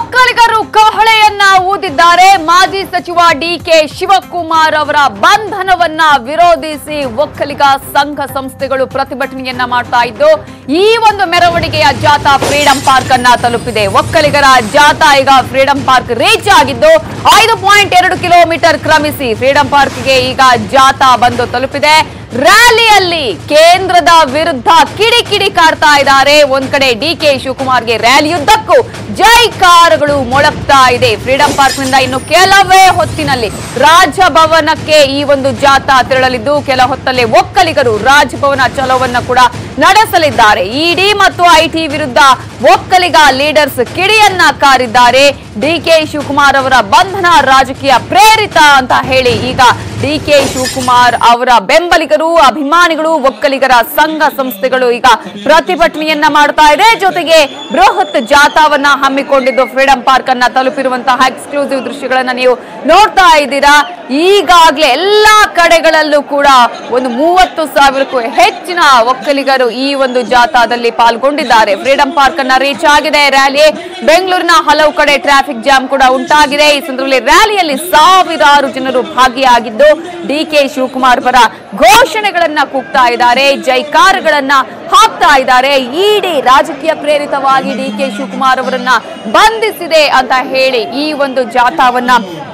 ಒಕ್ಕಲಿಗರು ಕಹಳೆಯನ್ನ ಊದಿದ್ದಾರೆ ಮಾಜಿ ಸಚಿವ ಡಿಕೆ ಶಿವಕುಮಾರ್ ಅವರ ಬಂಧನವನ್ನ ವಿರೋಧಿಸಿ ಒಕ್ಕಲಿಗ ಸಂಘ ಸಂಸ್ಥೆಗಳು ಪ್ರತಿಭಟನೆಯನ್ನ ಮಾಡ್ತಾ ಇದ್ದು ಈ ಒಂದು ಮೆರವಣಿಗೆಯ ಜಾಥಾ ಫ್ರೀಡಂ ಪಾರ್ಕ್ ಅನ್ನ ತಲುಪಿದೆ ಒಕ್ಕಲಿಗರ ಜಾಥಾ ಈಗ ಫ್ರೀಡಂ ಪಾರ್ಕ್ ರೀಚ್ ಆಗಿದ್ದು ಐದು ಪಾಯಿಂಟ್ ಎರಡು ಕಿಲೋಮೀಟರ್ ಕ್ರಮಿಸಿ ಫ್ರೀಡಂ ಪಾರ್ಕ್ಗೆ ಈಗ ಜಾಥಾ ಬಂದು ತಲುಪಿದೆ ರ್ಯಾಲಿಯಲ್ಲಿ ಕೇಂದ್ರದ ವಿರುದ್ಧ ಕಿಡಿಕಿಡಿ ಕಾಡ್ತಾ ಇದ್ದಾರೆ ಒಂದ್ ಕಡೆ ಡಿ ಕೆ ಶಿವಕುಮಾರ್ಗೆ ರ್ಯಾಲಿಯುದ್ದಕ್ಕೂ ಜೈಕಾರಗಳು ಮೊಳಗ್ತಾ ಇದೆ ಫ್ರೀಡಂ ಪಾರ್ಕ್ ನಿಂದ ಇನ್ನು ಕೆಲವೇ ಹೊತ್ತಿನಲ್ಲಿ ರಾಜಭವನಕ್ಕೆ ಈ ಒಂದು ಜಾಥಾ ತೆರಳಲಿದ್ದು ಕೆಲ ಹೊತ್ತಲ್ಲೇ ಒಕ್ಕಲಿಗರು ರಾಜಭವನ ಚಲೋವನ್ನ ಕೂಡ ನಡೆಸಲಿದ್ದಾರೆ ಇಡಿ ಮತ್ತು ಐಟಿ ವಿರುದ್ಧ ಒಕ್ಕಲಿಗ ಲೀಡರ್ಸ್ ಕಿಡಿಯನ್ನ ಕಾರಿದ್ದಾರೆ ಡಿ ಕೆ ಶಿವಕುಮಾರ್ ಅವರ ಬಂಧನ ರಾಜಕೀಯ ಪ್ರೇರಿತ ಅಂತ ಹೇಳಿ ಈಗ ಡಿ ಕೆ ಶಿವಕುಮಾರ್ ಅವರ ಬೆಂಬಲಿಗರು ಅಭಿಮಾನಿಗಳು ಒಕ್ಕಲಿಗರ ಸಂಘ ಸಂಸ್ಥೆಗಳು ಈಗ ಪ್ರತಿಭಟನೆಯನ್ನ ಮಾಡ್ತಾ ಇದೆ ಜೊತೆಗೆ ಬೃಹತ್ ಜಾಥಾವನ್ನ ಹಮ್ಮಿಕೊಂಡಿದ್ದು ಫ್ರೀಡಂ ಪಾರ್ಕ್ ಅನ್ನ ತಲುಪಿರುವಂತಹ ಎಕ್ಸ್ಕ್ಲೂಸಿವ್ ದೃಶ್ಯಗಳನ್ನ ನೀವು ನೋಡ್ತಾ ಇದ್ದೀರಾ ಈಗಾಗಲೇ ಎಲ್ಲಾ ಕಡೆಗಳಲ್ಲೂ ಕೂಡ ಒಂದು ಮೂವತ್ತು ಸಾವಿರಕ್ಕೂ ಹೆಚ್ಚಿನ ಒಕ್ಕಲಿಗರು ಈ ಒಂದು ಜಾಥಾದಲ್ಲಿ ಪಾಲ್ಗೊಂಡಿದ್ದಾರೆ ಫ್ರೀಡಂ ಪಾರ್ಕ್ ಅನ್ನ ರೀಚ್ ಆಗಿದೆ ರ್ಯಾಲಿ ಬೆಂಗಳೂರಿನ ಹಲವು ಕಡೆ ಟ್ರಾಫಿಕ್ ಜಾಮ್ ಕೂಡ ಉಂಟಾಗಿದೆ ಈ ಸಂದರ್ಭದಲ್ಲಿ ರ್ಯಾಲಿಯಲ್ಲಿ ಸಾವಿರಾರು ಜನರು ಭಾಗಿಯಾಗಿದ್ದು ಡಿ ಕೆ ಶಿವಕುಮಾರ್ ಪರ ಘೋಷಣೆಗಳನ್ನ ಕೂಗ್ತಾ ಇದ್ದಾರೆ ಜೈಕಾರಗಳನ್ನ ಹಾಕ್ತಾ ಇದ್ದಾರೆ ಇಡಿ ರಾಜಕೀಯ ಪ್ರೇರಿತವಾಗಿ ಡಿ ಕೆ ಶಿವಕುಮಾರ್ ಅವರನ್ನ ಬಂಧಿಸಿದೆ ಅಂತ ಹೇಳಿ ಈ ಒಂದು ಜಾಥಾವನ್ನ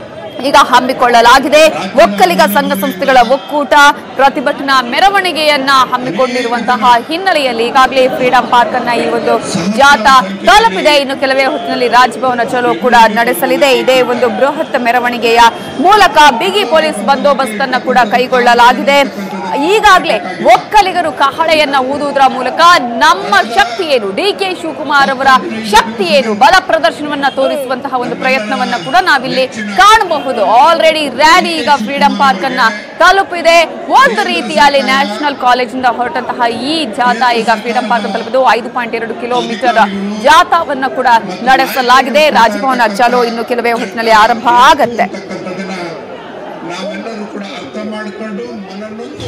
ಈಗ ಹಮ್ಮಿಕೊಳ್ಳಲಾಗಿದೆ ಒಕ್ಕಲಿಗ ಸಂಘ ಸಂಸ್ಥೆಗಳ ಒಕ್ಕೂಟ ಪ್ರತಿಭಟನಾ ಮೆರವಣಿಗೆಯನ್ನ ಹಮ್ಮಿಕೊಂಡಿರುವಂತಹ ಹಿನ್ನೆಲೆಯಲ್ಲಿ ಈಗಾಗಲೇ ಫ್ರೀಡಂ ಪಾರ್ಕ್ ಅನ್ನ ಈ ಒಂದು ಜಾಥಾ ತಲುಪಿದೆ ಇನ್ನು ಕೆಲವೇ ಹೊತ್ತಿನಲ್ಲಿ ರಾಜಭವನ ಚಲೋ ಕೂಡ ನಡೆಸಲಿದೆ ಇದೇ ಒಂದು ಬೃಹತ್ ಮೆರವಣಿಗೆಯ ಮೂಲಕ ಬಿಗಿ ಪೊಲೀಸ್ ಬಂದೋಬಸ್ತ್ ಅನ್ನ ಕೂಡ ಕೈಗೊಳ್ಳಲಾಗಿದೆ ಈಗಾಗಲೇ ಒಕ್ಕಲಿಗರು ಕಹಳೆಯನ್ನ ಊದುವುದರ ಮೂಲಕ ನಮ್ಮ ಶಕ್ತಿ ಏನು ಡಿ ಕೆ ಶಿವಕುಮಾರ್ ಅವರ ಶಕ್ತಿ ಏನು ಬಲ ಪ್ರದರ್ಶನವನ್ನ ತೋರಿಸುವಂತಹ ಒಂದು ಪ್ರಯತ್ನವನ್ನ ಕೂಡ ನಾವಿಲ್ಲಿ ಕಾಣಬಹುದು ಆಲ್ರೆಡಿ ರ್ಯಾಲಿ ಈಗ ಫ್ರೀಡಂ ಪಾರ್ಕ್ ಅನ್ನ ತಲುಪಿದೆ ಒಂದು ರೀತಿಯಲ್ಲಿ ನ್ಯಾಷನಲ್ ಕಾಲೇಜಿಂದ ಹೊರಟಂತಹ ಈ ಜಾಥಾ ಈಗ ಫ್ರೀಡಂ ಪಾರ್ಕ್ ತಲುಪಿದ್ದು ಐದು ಪಾಯಿಂಟ್ ಎರಡು ಕಿಲೋಮೀಟರ್ ಜಾಥಾವನ್ನ ಕೂಡ ನಡೆಸಲಾಗಿದೆ ರಾಜಭವನ ಚಲೋ ಇನ್ನು ಕೆಲವೇ ಹೊತ್ತಿನಲ್ಲಿ ಆರಂಭ ಆಗತ್ತೆ ನಾವೆಲ್ಲರೂ ಕೂಡ ಅರ್ಥ ಮಾಡಿಕೊಂಡು ಮನನೊಂದು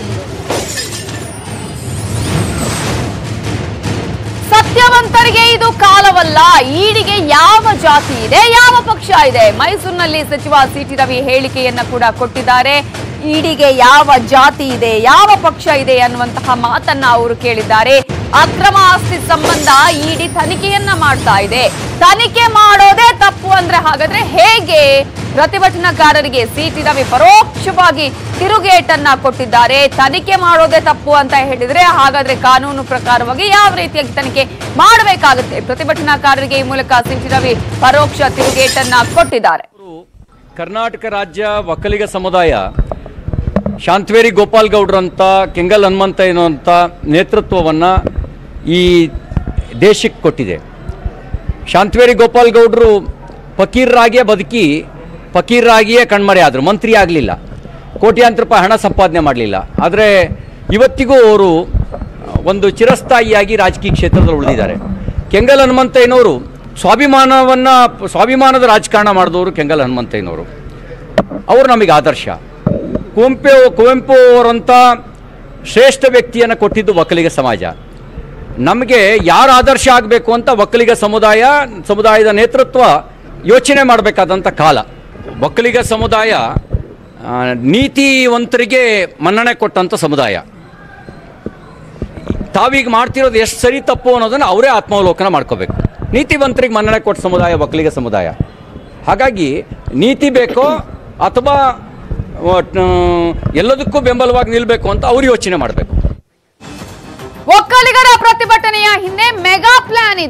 ಸತ್ಯವಂತರಿಗೆ ಇದು ಕಾಲವಲ್ಲ ಈಡಿಗೆ ಯಾವ ಜಾತಿ ಇದೆ ಯಾವ ಪಕ್ಷ ಇದೆ ಮೈಸೂರಿನಲ್ಲಿ ಸಚಿವ ಸಿಟಿ ರವಿ ಹೇಳಿಕೆಯನ್ನ ಕೂಡ ಕೊಟ್ಟಿದ್ದಾರೆ ಈಡಿಗೆ ಯಾವ ಜಾತಿ ಇದೆ ಯಾವ ಪಕ್ಷ ಇದೆ ಅನ್ನುವಂತಹ ಮಾತನ್ನ ಅವರು ಕೇಳಿದ್ದಾರೆ ಅಕ್ರಮ ಆಸ್ತಿ ಸಂಬಂಧ ಇಡಿ ತನಿಖೆಯನ್ನ ಮಾಡ್ತಾ ಇದೆ ತನಿಖೆ ಮಾಡೋದೇ ತಪ್ಪು ಅಂದ್ರೆ ಹಾಗಾದ್ರೆ ಹೇಗೆ ಪ್ರತಿಭಟನಾಕಾರರಿಗೆ ಸಿಟಿ ರವಿ ಪರೋಕ್ಷವಾಗಿ ತಿರುಗೇಟನ್ನ ಕೊಟ್ಟಿದ್ದಾರೆ ತನಿಖೆ ಮಾಡೋದೇ ತಪ್ಪು ಅಂತ ಹೇಳಿದ್ರೆ ಹಾಗಾದ್ರೆ ಕಾನೂನು ಪ್ರಕಾರವಾಗಿ ಯಾವ ರೀತಿಯಾಗಿ ತನಿಖೆ ಮಾಡಬೇಕಾಗುತ್ತೆ ಪ್ರತಿಭಟನಾಕಾರರಿಗೆ ಈ ಮೂಲಕ ಸಿಟಿ ರವಿ ಪರೋಕ್ಷ ತಿರುಗೇಟನ್ನ ಕೊಟ್ಟಿದ್ದಾರೆ ಅವರು ಕರ್ನಾಟಕ ರಾಜ್ಯ ಒಕ್ಕಲಿಗ ಸಮುದಾಯ ಶಾಂತವೇರಿ ಗೋಪಾಲ್ ಗೌಡ್ರಂತ ಕೆಂಗಲ್ ಹನುಮಂತ ಅಂತ ನೇತೃತ್ವವನ್ನು ಈ ದೇಶಕ್ಕೆ ಕೊಟ್ಟಿದೆ ಶಾಂತವೇರಿ ಗೋಪಾಲ್ ಗೌಡರು ಫಕೀರರಾಗಿಯೇ ಬದುಕಿ ಫಕೀರರಾಗಿಯೇ ಕಣ್ಮರೆ ಆದರು ಮಂತ್ರಿ ಆಗಲಿಲ್ಲ ಕೋಟ್ಯಾಂತರ ರೂಪಾಯಿ ಹಣ ಸಂಪಾದನೆ ಮಾಡಲಿಲ್ಲ ಆದರೆ ಇವತ್ತಿಗೂ ಅವರು ಒಂದು ಚಿರಸ್ಥಾಯಿಯಾಗಿ ರಾಜಕೀಯ ಕ್ಷೇತ್ರದಲ್ಲಿ ಉಳಿದಿದ್ದಾರೆ ಕೆಂಗಲ್ ಹನುಮಂತಯ್ಯನವರು ಸ್ವಾಭಿಮಾನವನ್ನು ಸ್ವಾಭಿಮಾನದ ರಾಜಕಾರಣ ಮಾಡಿದವರು ಕೆಂಗಲ್ ಹನುಮಂತಯ್ಯನವರು ಅವರು ನಮಗೆ ಆದರ್ಶ ಕುವೆಂಪು ಕುವೆಂಪು ಅವರಂಥ ಶ್ರೇಷ್ಠ ವ್ಯಕ್ತಿಯನ್ನು ಕೊಟ್ಟಿದ್ದು ಒಕ್ಕಲಿಗ ಸಮಾಜ ನಮಗೆ ಯಾರು ಆದರ್ಶ ಆಗಬೇಕು ಅಂತ ಒಕ್ಕಲಿಗ ಸಮುದಾಯ ಸಮುದಾಯದ ನೇತೃತ್ವ ಯೋಚನೆ ಮಾಡಬೇಕಾದಂಥ ಕಾಲ ಒಕ್ಕಲಿಗ ಸಮುದಾಯ ಆ, ನೀತಿವಂತರಿಗೆ ಮನ್ನಣೆ ಕೊಟ್ಟಂಥ ಸಮುದಾಯ ತಾವೀಗ ಮಾಡ್ತಿರೋದು ಎಷ್ಟು ಸರಿ ತಪ್ಪು ಅನ್ನೋದನ್ನು ಅವರೇ ಆತ್ಮಾವಲೋಕನ ಮಾಡ್ಕೋಬೇಕು ನೀತಿವಂತರಿಗೆ ಮನ್ನಣೆ ಕೊಟ್ಟ ಸಮುದಾಯ ಒಕ್ಕಲಿಗ ಸಮುದಾಯ ಹಾಗಾಗಿ ನೀತಿ ಬೇಕೋ ಅಥವಾ ಒಟ್- ಎಲ್ಲದಕ್ಕೂ ಬೆಂಬಲವಾಗಿ ನಿಲ್ಲಬೇಕು ಅಂತ ಅವ್ರು ಯೋಚನೆ ಮಾಡಬೇಕು ಒಕ್ಕಲಿಗರ ಪ್ರತಿಭಟನೆಯ ಹಿಂದೆ ಮೆಗಾ ಪ್ಲಾನ್ ಇದೆ